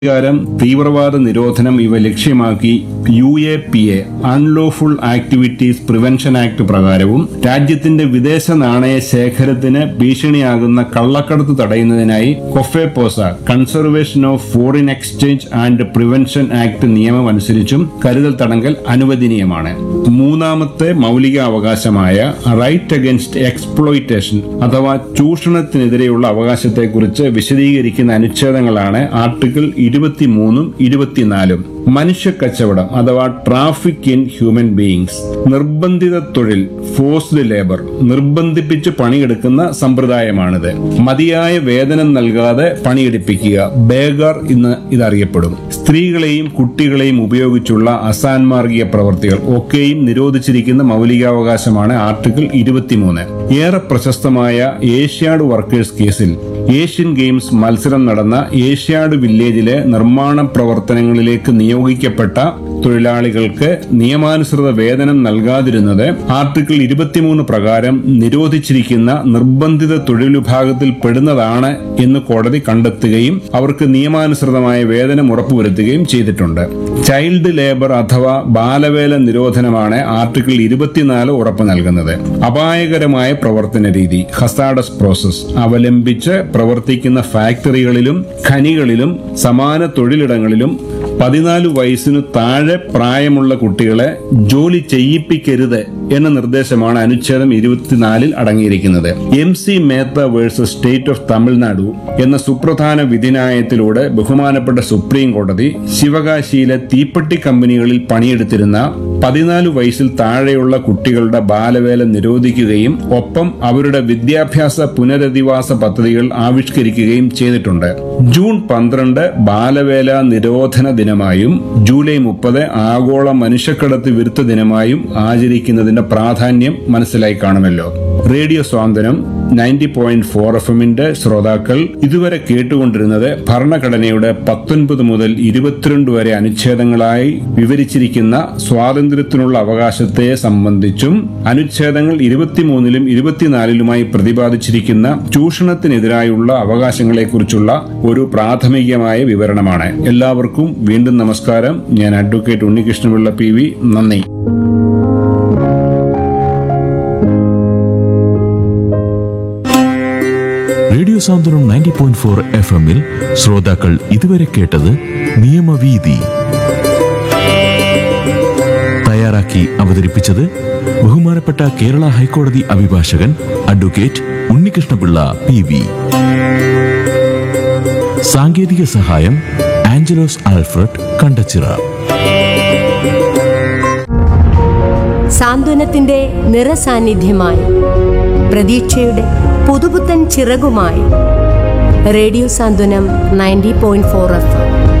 അധികാരം തീവ്രവാദ നിരോധനം ഇവ ലക്ഷ്യമാക്കി U A P A unlawful activities prevention act പ്രകാരവും രാജ്യത്തിന്റെ വിദേശ നാണയ ശേഖരത്തിന് ഭീഷണിയാകുന്ന കള്ളക്കടത്ത് തടയുന്നതിനായി COFEPOSA conservation of foreign exchange and prevention act നിയമം അനുസരിച്ചും കരുതൽ തടങ്കൽ അനുവദനീയമാണ് മൂന്നാമത്തെ മൗലിക അവകാശമായ റൈറ്റ് അഗൻസ്റ്റ് എക്സ്പ്ലോയിറ്റേഷൻ അഥവാ ചൂഷണത്തിനെതിരെയുള്ള അവകാശത്തെക്കുറിച്ച് വിശദീകരിക്കുന്ന അനുച്ഛേദങ്ങളാണ് ആർട്ടിക്കിൾ ഇരുപത്തിമൂന്നും ഇരുപത്തിനാലും മനുഷ്യ കച്ചവടം അഥവാ ട്രാഫിക് ഇൻ ഹ്യൂമൻ ബീയിങ്സ് നിർബന്ധിത തൊഴിൽ ഫോഴ്സ്ഡ് ലേബർ നിർബന്ധിപ്പിച്ച് പണിയെടുക്കുന്ന സമ്പ്രദായമാണിത് മതിയായ വേതനം നൽകാതെ പണിയെടുപ്പിക്കുക ബേഗർ എന്ന് ഇതറിയപ്പെടും സ്ത്രീകളെയും കുട്ടികളെയും ഉപയോഗിച്ചുള്ള അസാൻമാർഗിക പ്രവർത്തികൾ ഒക്കെയും നിരോധിച്ചിരിക്കുന്ന മൗലികാവകാശമാണ് ആർട്ടിക്കിൾ ഇരുപത്തിമൂന്ന് ഏറെ പ്രശസ്തമായ ഏഷ്യാഡ് വർക്കേഴ്സ് കേസിൽ ഏഷ്യൻ ഗെയിംസ് മത്സരം നടന്ന ഏഷ്യാഡ് വില്ലേജിലെ നിർമ്മാണ പ്രവർത്തനങ്ങളിലേക്ക് നിയോഗിക്കപ്പെട്ട തൊഴിലാളികൾക്ക് നിയമാനുസൃത വേതനം നൽകാതിരുന്നത് ആർട്ടിക്കിൾ ഇരുപത്തിമൂന്ന് പ്രകാരം നിരോധിച്ചിരിക്കുന്ന നിർബന്ധിത തൊഴിൽ വിഭാഗത്തിൽ പെടുന്നതാണ് എന്ന് കോടതി കണ്ടെത്തുകയും അവർക്ക് നിയമാനുസൃതമായ വേതനം ഉറപ്പുവരുത്തുകയും ചെയ്തിട്ടുണ്ട് ചൈൽഡ് ലേബർ അഥവാ ബാലവേല നിരോധനമാണ് ആർട്ടിക്കിൾ ഇരുപത്തിനാല് ഉറപ്പു നൽകുന്നത് അപായകരമായ പ്രവർത്തന രീതി ഹസാഡസ് പ്രോസസ് അവലംബിച്ച് പ്രവർത്തിക്കുന്ന ഫാക്ടറികളിലും ഖനികളിലും സമാന തൊഴിലിടങ്ങളിലും പതിനാല് വയസ്സിനു താഴെ പ്രായമുള്ള കുട്ടികളെ ജോലി ചെയ്യിപ്പിക്കരുത് എന്ന നിർദ്ദേശമാണ് അനുച്ഛേദം ഇരുപത്തിനാലിൽ അടങ്ങിയിരിക്കുന്നത് M C Mehta versus state of Tamil Nadu എന്ന സുപ്രധാന വിധിന്യായത്തിലൂടെ ബഹുമാനപ്പെട്ട സുപ്രീം കോടതി ശിവകാശിയിലെ തീപ്പെട്ടി കമ്പനികളിൽ പണിയെടുത്തിരുന്ന പതിനാല് വയസ്സിൽ താഴെയുള്ള കുട്ടികളുടെ ബാലവേല നിരോധിക്കുകയും ഒപ്പം അവരുടെ വിദ്യാഭ്യാസ പുനരധിവാസ പദ്ധതികൾ ആവിഷ്കരിക്കുകയും ചെയ്തിട്ടുണ്ട് ജൂൺ പന്ത്രണ്ട് ബാലവേല നിരോധന ദിനമായും ജൂലൈ മുപ്പത് ആഗോള മനുഷ്യക്കടത്ത് വിരുദ്ധ ദിനമായും ആചരിക്കുന്നതിന്റെ പ്രാധാന്യം മനസ്സിലായി കാണുമല്ലോ radio Santhwanam ninety point four F എമ്മിന്റെ ശ്രോതാക്കൾ ഇതുവരെ കേട്ടുകൊണ്ടിരുന്നത് ഭരണഘടനയുടെ പത്തൊൻപത് മുതൽ ഇരുപത്തിരണ്ട് വരെ അനുച്ഛേദങ്ങളായി വിവരിച്ചിരിക്കുന്ന സ്വാതന്ത്ര്യത്തിനുള്ള അവകാശത്തെ സംബന്ധിച്ചും അനുച്ഛേദങ്ങൾ ഇരുപത്തിമൂന്നിലും ഇരുപത്തിനാലിലുമായി പ്രതിപാദിച്ചിരിക്കുന്ന ചൂഷണത്തിനെതിരായുള്ള അവകാശങ്ങളെക്കുറിച്ചുള്ള ഒരു പ്രാഥമികമായ വിവരണമാണ് എല്ലാവർക്കും വീണ്ടും നമസ്കാരം ഞാൻ അഡ്വക്കേറ്റ് ഉണ്ണികൃഷ്ണപിള്ള പി വി നന്ദി radio Santhwanam ninety point four F എമ്മിൽ ശ്രോതാക്കൾ ഇതുവരെ കേട്ടത് നിയമവീതി തയ്യാറാക്കി അവതരിപ്പിച്ചത് ബഹുമാനപ്പെട്ട കേരള ഹൈക്കോടതി അഭിഭാഷകൻ അഡ്വക്കേറ്റ് ഉണ്ണികൃഷ്ണപിള്ള പി വി സാങ്കേതിക സഹായം ആഞ്ചലോസ് ആൽഫ്രഡ് കണ്ടച്ചിറ സാന്ത്വനത്തിന്റെ നിറസാന്നിധ്യമായി പ്രതീക്ഷയുടെ പുതുപുത്തൻ ചിറകുമായി radio Santhwanam ninety point four F